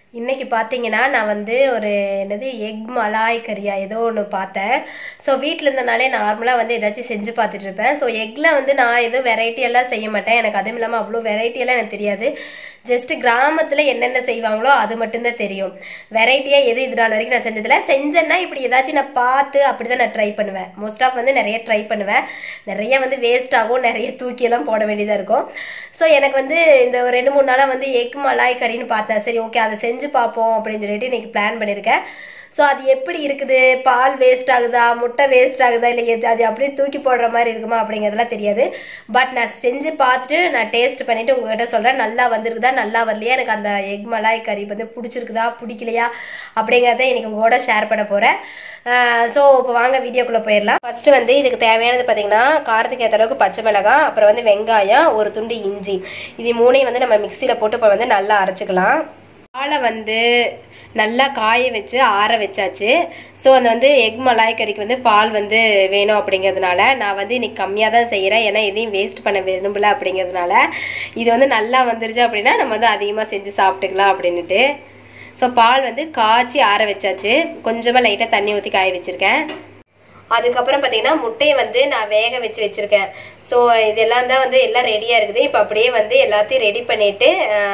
இன்னைக்கு பார்த்தீங்கன்னா நான் வந்து ஒரு என்னது எக் மலாய் கறியா ஏதோ ஒன்று பார்த்தேன் ஸோ வீட்டில் இருந்தனாலே நார்மலாக வந்து ஏதாச்சும் செஞ்சு பார்த்துட்டு இருப்பேன் ஸோ எக்கில் வந்து நான் எதுவும் வெரைட்டி எல்லாம் செய்ய மாட்டேன் எனக்கு அதுவும் இல்லாமல் அவ்வளோ வெரைட்டி எல்லாம் எனக்கு தெரியாது ஜஸ்ட் கிராமத்தில் என்னென்ன செய்வாங்களோ அது மட்டும்தான் தெரியும் வெரைட்டியாக எது இது நாள் வரைக்கும் நான் செஞ்சதில்ல செஞ்சேன்னா இப்படி ஏதாச்சும் நான் பார்த்து அப்படி தான் நான் ட்ரை பண்ணுவேன் மோஸ்ட் ஆஃப் வந்து நிறைய ட்ரை பண்ணுவேன் நிறைய வந்து வேஸ்ட் ஆகும் நிறைய தூக்கியெல்லாம் போட வேண்டியதாக இருக்கும் ஸோ எனக்கு வந்து இந்த ஒரு ரெண்டு மூணு நாளாக வந்து எக் மலாய் கறின்னு பார்த்தேன் சரி ஓகே அதை செஞ்சு பார்ப்போம் அப்படின்னு சொல்லிட்டு இன்னைக்கு பிளான் பண்ணியிருக்கேன் ஸோ அது எப்படி இருக்குது பால் வேஸ்ட் ஆகுதா முட்டை வேஸ்ட் ஆகுதா இல்லை எது அது அப்படியே தூக்கி போடுற மாதிரி இருக்குமா அப்படிங்கிறதுலாம் தெரியாது பட் நான் செஞ்சு பார்த்துட்டு நான் டேஸ்ட் பண்ணிட்டு உங்ககிட்ட சொல்கிறேன் நல்லா வந்திருக்குதா நல்லா வரலையா எனக்கு அந்த எக் மலாய் கறி வந்து பிடிச்சிருக்குதா பிடிக்கலையா அப்படிங்கிறத இன்னைக்கு உங்களோட ஷேர் பண்ண போகிறேன் ஸோ இப்போ வாங்க வீடியோக்குள்ளே போயிடலாம் ஃபர்ஸ்ட் வந்து இதுக்கு தேவையானது பார்த்தீங்கன்னா காரத்துக்கு ஏற்ற அளவுக்கு பச்சை மிளகாய் அப்புறம் வந்து வெங்காயம் ஒரு துண்டு இஞ்சி இது மூணையும் வந்து நம்ம மிக்சியில் போட்டு இப்போ வந்து நல்லா அரைச்சிக்கலாம் பாலை வந்து நல்லா காய வச்சு ஆற வச்சாச்சு ஸோ அந்த வந்து எக் மலாய் கறிக்கு வந்து பால் வந்து வேணும் அப்படிங்கிறதுனால நான் வந்து இன்னைக்கு கம்மியாக தான் செய்கிறேன் ஏன்னா எதையும் வேஸ்ட் பண்ண விரும்பல அப்படிங்கிறதுனால இது வந்து நல்லா வந்துருச்சு அப்படின்னா நம்ம வந்து அதிகமாக செஞ்சு சாப்பிட்டுக்கலாம் அப்படின்னுட்டு ஸோ பால் வந்து காய்ச்சி ஆற வச்சாச்சு கொஞ்சமாக லைட்டாக தண்ணி ஊற்றி காய வச்சுருக்கேன் அதுக்கப்புறம் பார்த்தீங்கன்னா முட்டையை வந்து நான் வேக வச்சு வச்சுருக்கேன் ஸோ இதெல்லாம் தான் வந்து எல்லாம் ரெடியாக இருக்குது இப்போ அப்படியே வந்து எல்லாத்தையும் ரெடி பண்ணிவிட்டு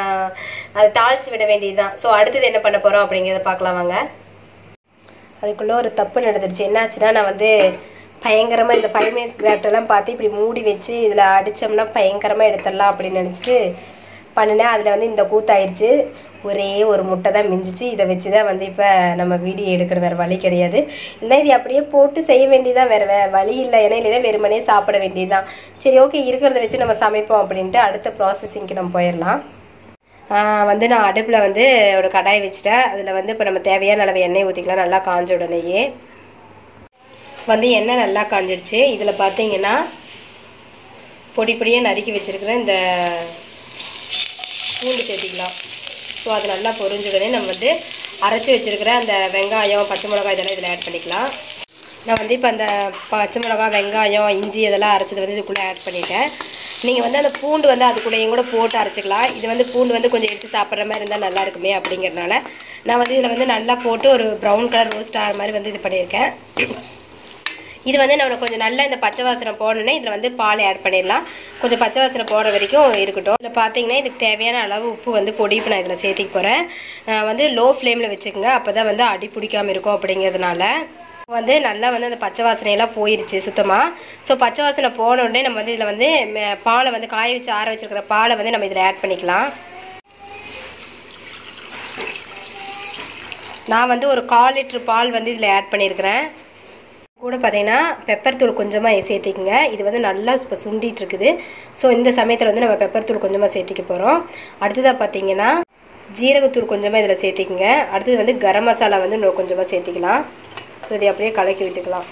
அதை தாளித்து விட வேண்டியது தான் ஸோ அடுத்தது என்ன பண்ண போகிறோம் அப்படிங்கிறத பார்க்கலாம் வாங்க அதுக்குள்ளே ஒரு தப்பு நடந்துருச்சு என்னாச்சுன்னா நான் வந்து பயங்கரமாக இந்த ஃபைவ் மினிட்ஸ் கிராஃப்டெல்லாம் பார்த்து இப்படி மூடி வச்சு இதில் அடித்தோம்னா பயங்கரமாக எடுத்துடலாம் அப்படின்னு நினச்சிட்டு பண்ணினேன் அதில் வந்து இந்த கூத்தாயிருச்சு ஒரே ஒரு முட்டை தான் மிஞ்சிச்சு இதை வச்சு தான் வந்து இப்போ நம்ம வீடியோ எடுக்கிற வேறு வழி கிடையாது இல்லை இது அப்படியே போட்டு செய்ய வேண்டியதான் வேறு வே வழி இல்லை ஏன்னா இல்லைன்னா வெறுமனே சாப்பிட வேண்டியதுதான் சரி ஓகே இருக்கிறத வச்சு நம்ம சமைப்போம் அப்படின்ட்டு அடுத்த ப்ராசஸிங்க்கு நம்ம போயிடலாம் வந்து நான் அடுப்பில் வந்து ஒரு கடாய் வச்சுட்டேன் அதில் வந்து இப்போ நம்ம தேவையான அளவு எண்ணெய் ஊற்றிக்கலாம் நல்லா காஞ்ச உடனேயே வந்து எண்ணெய் நல்லா காஞ்சிருச்சு இதில் பார்த்தீங்கன்னா பொடி பொடியாக நறுக்கி வச்சுருக்கிற இந்த பூண்டு சேர்த்திக்கலாம் ஸோ அது நல்லா பொரிஞ்ச உடனே நம்ம வந்து அரைச்சி வச்சுருக்கிற அந்த வெங்காயம் பச்சை மிளகாய் இதெல்லாம் இதில் ஆட் பண்ணிக்கலாம் நான் வந்து இப்போ அந்த பச்சை மிளகா வெங்காயம் இஞ்சி இதெல்லாம் அரைச்சது வந்து இதுக்குள்ளே ஆட் பண்ணிட்டேன் நீங்கள் வந்து அந்த பூண்டு வந்து அதுக்குள்ளேயும் கூட போட்டு அரைச்சிக்கலாம் இது வந்து பூண்டு வந்து கொஞ்சம் எடுத்து சாப்பிட்ற மாதிரி இருந்தால் நல்லா இருக்குமே அப்படிங்கிறனால நான் வந்து இதில் வந்து நல்லா போட்டு ஒரு ப்ரௌன் கலர் ரோஸ்ட் ஆகிற மாதிரி வந்து இது பண்ணியிருக்கேன் இது வந்து நம்ம கொஞ்சம் நல்லா இந்த பச்சை வாசனை போடணுன்னே இதில் வந்து பால் ஆட் பண்ணிடலாம் கொஞ்சம் பச்சை வாசனை போடுற வரைக்கும் இருக்கட்டும் இதில் பார்த்தீங்கன்னா இதுக்கு தேவையான அளவு உப்பு வந்து பொடி இப்போ நான் இதில் சேர்த்திக்க போகிறேன் வந்து லோ ஃப்ளேமில் வச்சுக்கோங்க அப்போ தான் வந்து அடி பிடிக்காமல் இருக்கும் அப்படிங்கிறதுனால வந்து நல்லா வந்து அந்த பச்சை வாசனையெல்லாம் போயிருச்சு சுத்தமாக ஸோ பச்சை வாசனை போன உடனே நம்ம வந்து இதில் வந்து பாலை வந்து காய வச்சு ஆற வச்சுருக்கிற பாலை வந்து நம்ம இதில் ஆட் பண்ணிக்கலாம் நான் வந்து ஒரு கால் லிட்டர் பால் வந்து இதில் ஆட் பண்ணியிருக்கிறேன் கூட பார்த்தீங்கன்னா பெப்பர் தூள் கொஞ்சமாக சேர்த்திக்கங்க இது வந்து நல்லா இப்போ சுண்டிட்டு இருக்குது ஸோ இந்த சமயத்தில் வந்து நம்ம பெப்பர் தூள் கொஞ்சமாக சேர்த்திக்க போகிறோம் அடுத்ததாக பார்த்தீங்கன்னா ஜீரகத்தூள் கொஞ்சமாக இதில் சேர்த்திக்கங்க அடுத்தது வந்து கரம் மசாலா வந்து இன்னும் கொஞ்சமாக சேர்த்திக்கலாம் ஸோ இதை அப்படியே கலக்கி விட்டுக்கலாம்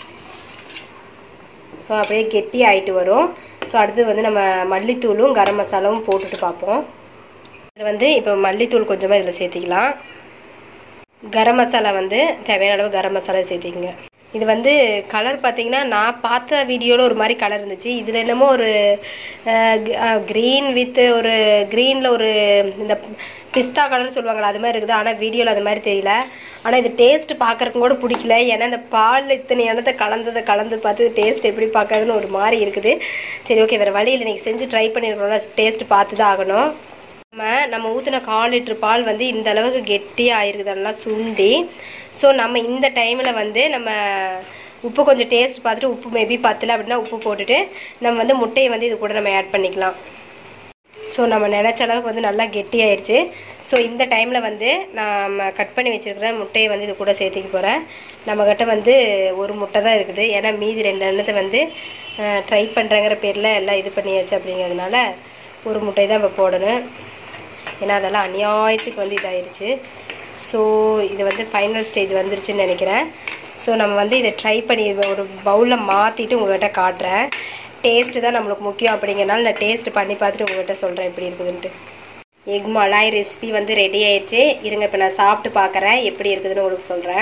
ஸோ அப்படியே கெட்டி ஆகிட்டு வரும் ஸோ அடுத்தது வந்து நம்ம மல்லித்தூளும் கரம் மசாலாவும் போட்டுட்டு பார்ப்போம் இதில் வந்து இப்போ மல்லித்தூள் கொஞ்சமாக இதில் சேர்த்திக்கலாம் கரம் மசாலா வந்து தேவையான அளவு கரம் மசாலா சேர்த்திக்கங்க இது வந்து கலர் பார்த்தீங்கன்னா நான் பார்த்த வீடியோவில் ஒரு மாதிரி கலர் இருந்துச்சு இதில் என்னமோ ஒரு க்ரீன் வித் ஒரு க்ரீனில் ஒரு இந்த பிஸ்தா கலர் சொல்லுவாங்களா அது மாதிரி இருக்குது ஆனால் வீடியோவில் அது மாதிரி தெரியல ஆனால் இது டேஸ்ட் பார்க்குறக்கும் கூட பிடிக்கல ஏன்னா இந்த பால் இத்தனை எண்ணத்தை கலந்ததை கலந்து பார்த்து டேஸ்ட் எப்படி பார்க்கறதுன்னு ஒரு மாதிரி இருக்குது சரி ஓகே வேறு வழியில் இன்றைக்கி செஞ்சு ட்ரை பண்ணிருக்கோம்ல டேஸ்ட் பார்த்து தான் ஆகணும் நம்ம நம்ம ஊற்றின கால் லிட்டர் பால் வந்து இந்த அளவுக்கு கெட்டியாக ஆயிருக்குது நல்லா சுண்டி ஸோ நம்ம இந்த டைமில் வந்து நம்ம உப்பு கொஞ்சம் டேஸ்ட் பார்த்துட்டு உப்பு மேபி பத்தலை அப்படின்னா உப்பு போட்டுட்டு நம்ம வந்து முட்டையை வந்து இது கூட நம்ம ஆட் பண்ணிக்கலாம் ஸோ நம்ம நினச்ச அளவுக்கு வந்து நல்லா கெட்டியாயிருச்சு ஸோ இந்த டைமில் வந்து நம்ம கட் பண்ணி வச்சுருக்கிற முட்டையை வந்து இது கூட சேர்த்திக்க போகிறேன் நம்மக்கிட்ட வந்து ஒரு முட்டை தான் இருக்குது ஏன்னா மீதி ரெண்டு எண்ணத்தை வந்து ட்ரை பண்ணுறேங்கிற பேரில் எல்லாம் இது பண்ணியாச்சு அப்படிங்கிறதுனால ஒரு முட்டை தான் இப்போ போடணும் ஏன்னா அதெல்லாம் அநியாயத்துக்கு வந்து இதாயிருச்சு ஸோ இது வந்து ஃபைனல் ஸ்டேஜ் வந்துருச்சுன்னு நினைக்கிறேன் ஸோ நம்ம வந்து இதை ட்ரை பண்ணி ஒரு பவுலில் மாற்றிட்டு உங்கள்கிட்ட காட்டுறேன் டேஸ்ட்டு தான் நம்மளுக்கு முக்கியம் அப்படிங்கிறனால நான் டேஸ்ட் பண்ணி பார்த்துட்டு உங்கள்கிட்ட சொல்கிறேன் எப்படி இருக்குதுன்ட்டு எக் மலாய் ரெசிபி வந்து ரெடி ஆயிடுச்சு இருங்க இப்போ நான் சாப்பிட்டு பார்க்குறேன் எப்படி இருக்குதுன்னு உங்களுக்கு சொல்கிறேன்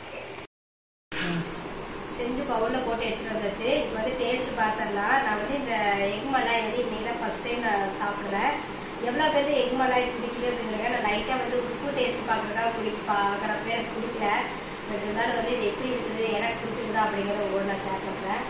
செஞ்சு பவுலில் போட்டு எடுத்துகிட்டு வந்தாச்சு இப்போ வந்து டேஸ்ட் பார்த்துடலாம் நான் வந்து இந்த எக் மலாய் வந்து இன்னைக்கு தான் ஃபஸ்ட் டைம் நான் சாப்பிட்றேன் எவ்வளோ பேருக்கு எக் மலாய் பிடிக்குது அப்படிங்கிறத நான் லைட்டாக வந்து உப்பு டேஸ்ட் பார்க்குறதா குடி பார்க்குறப்ப எனக்கு பிடிக்கல பட் இருந்தாலும் வந்து இது எப்படி இருக்குது எனக்கு பிடிச்சிருக்குதா அப்படிங்கிறத ஒவ்வொரு நான் ஷேர் பண்ணுறேன்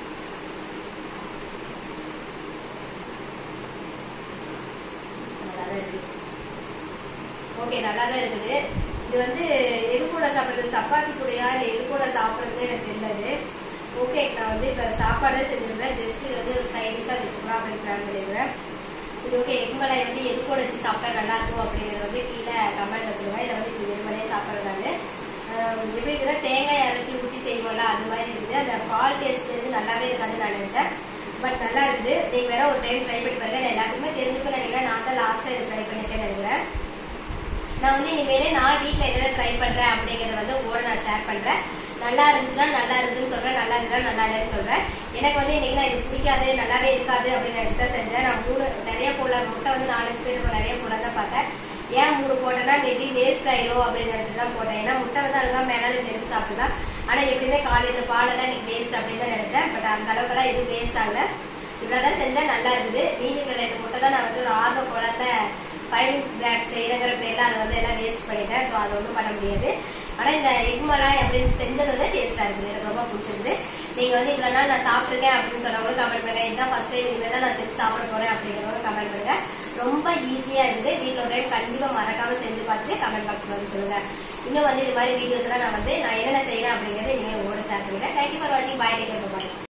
நல்லா தான் இருக்குது ஓகே நல்லா தான் இருக்குது இது வந்து எது கூட சாப்பிட்றது சப்பாத்தி கூடயா இல்லை எது கூட சாப்பிட்றது எனக்கு தெரியல ஓகே நான் வந்து இப்போ சாப்பாடே செஞ்சிருக்கேன் ஜஸ்ட் இது வந்து ஒரு சைடிஷாக வச்சுக்கலாம் அப்படின்னு பிளான் பண்ணிடுறேன் சரி ஓகே எக் மலாய் வந்து எது கூட வச்சு சாப்பிட்டா நல்லா இருக்கும் அப்படிங்கிறத வந்து கீழே கமெண்ட்ல சொல்லுவேன் இதை வந்து இது வெறுமனே சாப்பிட்றதால எப்படி இருக்குன்னா தேங்காய் அரைச்சி ஊற்றி செய்வோம்ல அது மாதிரி இருக்குது அந்த பால் டேஸ்ட் வந்து நல்லாவே இருக்காதுன்னு நான் நினச்சேன் பட் நல்லா இருக்குது நீங்கள் வேற ஒரு டைம் ட்ரை பண்ணி பாருங்க நான் எல்லாத்துக்குமே தெரிஞ்சுக்க நினைக்கிறேன் நான் தான் லாஸ்ட்டாக இதை ட்ரை பண்ணிட்டேன்னு நினைக்கிறேன் நான் வந்து இனிமேலே நான் வீட்டில் எதில் ட்ரை பண்ணுறேன் அப்படிங்கிறத வந்து உங்களோட நான் ஷேர் பண்ணுறேன் நல்லா இருந்துச்சுன்னா நல்லா இருக்குன்னு சொல்கிறேன் நல்லா இருந்துச்சுன்னா நல்லா இல்லைன்னு சொல்கிறேன் எனக்கு வந்து இன்னைக்கு நான் இது பிடிக்காது நல்லாவே இருக்காது அப்படின்னு நினச்சி தான் செஞ்சேன் நான் மூணு நிறைய போடல முட்டை வந்து நாலஞ்சு பேருக்கு நிறைய போட தான் பார்த்தேன் ஏன் மூணு போட்டேன்னா மேபி வேஸ்ட் ஆயிரும் அப்படின்னு நினச்சி தான் போட்டேன் ஏன்னா முட்டை வந்து அழகாக மேலே எடுத்து சாப்பிட்டுதான் ஆனால் எப்படியுமே காலையில் பாலெல்லாம் இன்னைக்கு வேஸ்ட் அப்படின்னு தான் நினச்சேன் பட் அந்த அளவுக்குலாம் எதுவும் வேஸ்ட் ஆகல இவ்வளோதான் செஞ்சேன் நல்லா இருக்குது மீதி இருக்கிற ரெண்டு முட்டை தான் நான் வந்து ஒரு ஆர்வ குழந்தை ஃபைவ் மினிட்ஸ் பிராட் செய்யறங்கிற பேர்ல அதை வந்து எல்லாம் வேஸ்ட் பண்ணிட்டேன் ஸோ அது ஒன்றும் பண்ண முடியாது ஆனால் இந்த எக் மலாய் அப்படின்னு செஞ்சது வந்து டேஸ்ட்டாக இருக்குது எனக்கு ரொம்ப பிடிச்சிருந்து நீங்கள் வந்து இவ்வளோ நாள் நான் சாப்பிட்ருக்கேன் அப்படின்னு சொன்னவங்களும் கமெண்ட் பண்ணுங்க இதுதான் ஃபர்ஸ்ட் டைம் இனிமேல் தான் நான் செஞ்சு சாப்பிட போகிறேன் அப்படிங்கிறவங்க கமெண்ட் பண்ணுங்க ரொம்ப ஈஸியாக இருக்குது வீட்டில் ஒரு டைம் கண்டிப்பாக மறக்காமல் செஞ்சு பார்த்துட்டு கமெண்ட் பாக்ஸில் வந்து சொல்லுங்கள் இன்னும் வந்து இது மாதிரி வீடியோஸ் எல்லாம் நான் வந்து நான் என்னென்ன செய்யறேன் அப்படிங்கிறது இனிமேல் உங்களோட ஷேர் பண்ணிக்கிறேன் தேங்க்யூ ஃபார் வாட்சிங் பாய் டேக்கர் பாய்